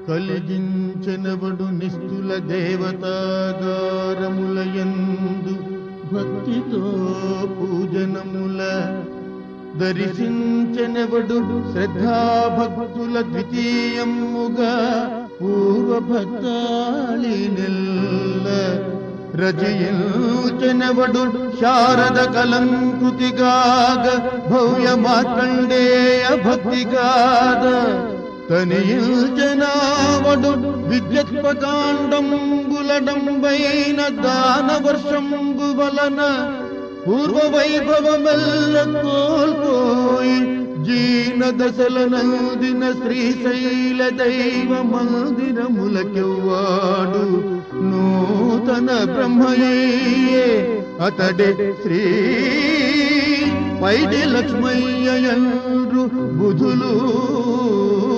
కలిగించెనవడు నిస్తుల దేవతాగారములయందు భక్తితో పూజనముల దర్శించెనవడు శ్రద్ధాభక్తుల ద్వితీయముగా పూర్వభక్తాళి నెల్ల రచయించెనవడు శారద కలంకృతిగాగ భవ్య మార్కండేయ భక్తిగాద తనియుజనావడు విద్యుత్పకాండంబులడంబైన దాన వర్షంబు వలన పూర్వ వైభవమెల్ల కోల్పోయి జీన దశల నందిన శ్రీశైల దైవ మందిరములకెవ్వాడు నూతన బ్రహ్మయ్యే అతడే శ్రీ పైడి లక్ష్మయ్య ఎండ్రు బుధులు